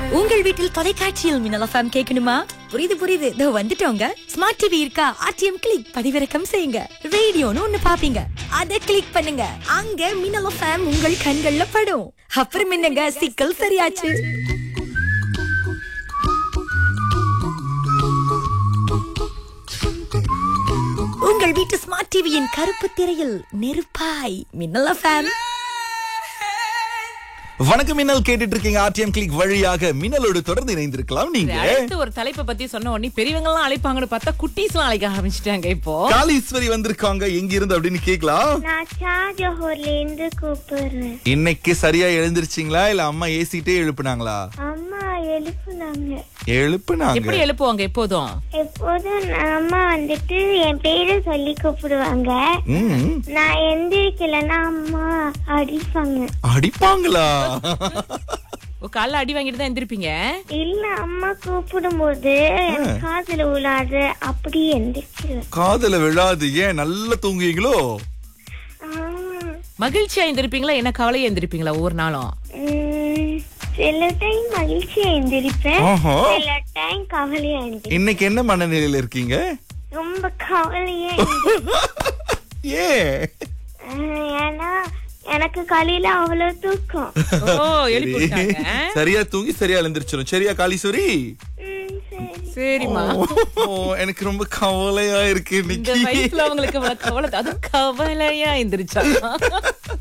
உங்கள் வீட்டில் தொலைக்காட்சியில் மின்னல் எஃப்எம் கேட்கணுமா புரியுது புரியுது இதோ வந்துட்டோங்க ஸ்மார்ட் டிவி இருக்கா ஆர்டிஎம் கிளிக் பதிவிறக்கம் செய்யுங்க ரேடியோன்னு ஒண்ணு பாப்பீங்க அத கிளிக் பண்ணுங்க அங்க மின்னல் எஃப்எம் உங்கள் கண்கள்ல படும் அப்புறம் என்னங்க சிக்கல் சரியாச்சு உங்கள் வீட்டு ஸ்மார்ட் டிவியின் கருப்பு திரையில் நெருப்பாய் மின்னல் எஃப்எம் வணக்கம் மின்னல் கேட்டுட்டு இருக்கீங்க ஆர்டிஎம் கிளிக் வழியாக மின்னலோடு தொடர்ந்து இணைந்திருக்கலாம் நீங்க அடுத்து ஒரு தலைப்பை பத்தி சொன்ன உடனே பெரியவங்க எல்லாம் அழைப்பாங்கன்னு பார்த்தா குட்டீஸ் எல்லாம் அழைக்க ஆரம்பிச்சிட்டாங்க இப்போ காளீஸ்வரி வந்திருக்காங்க எங்க இருந்து அப்படின்னு கேக்கலாம் நான் ஷாஜஹூர்ல இருந்து கூப்பிடுறேன் இன்னைக்கு சரியா எழுந்திருச்சீங்களா இல்ல அம்மா ஏசிட்டே எழுப்புனாங்களா அம்மா எழுப்புனாங்க எழுப்புனாங்க எப்படி எழுப்புவாங்க எப்போதும் எப்போதும் நான் அம்மா வந்துட்டு என் பேரை சொல்லி கூப்பிடுவாங்க ம், நான் எந்திரிக்கலைன்னா அம்மா அடிப்பாங்க அடிப்பாங்களா ஒரு காலைல அடி வாங்கிட்டு தான் எந்திருப்பீங்க இல்ல அம்மா கூப்பிடும்போது எனக்கு காதுல விழாது அப்படியே எந்திரிச்சிருவேன் காதல விழாது ஏன் நல்லா தூங்குவீங்களோ ஆமா. மகிழ்ச்சியா எந்திருப்பீங்களா என்ன கவலையா எந்திருப்பீங்களா ஒவ்வொரு நாளும் உம், சில டைம் மகிழ்ச்சியா எந்திரிப்பேன் ஆஹா. சில டைம் கவலையா எந்திரிப்பேன் இன்னைக்கு என்ன மனநிலையில இருக்கீங்க ரொம்ப கவலையா எந்திரிப்பேன். ஏன் ஆஹ், ஏன்னா எனக்கு காலையில அவ்வளவு தூக்கம் ஓ எழுப்பி விட்டாங்க சரியா தூங்கி சரியா எழுந்திருச்சிரும் சரியா காளீஸ்வரி உம், சரி சரிம்மா ஓ எனக்கு ரொம்ப கவலையா இருக்கு இந்த இன்னைக்கு வயசுல அவங்களுக்கு இவ்வளவு கவலை அதுவும் கவலையா எந்திரிச்சா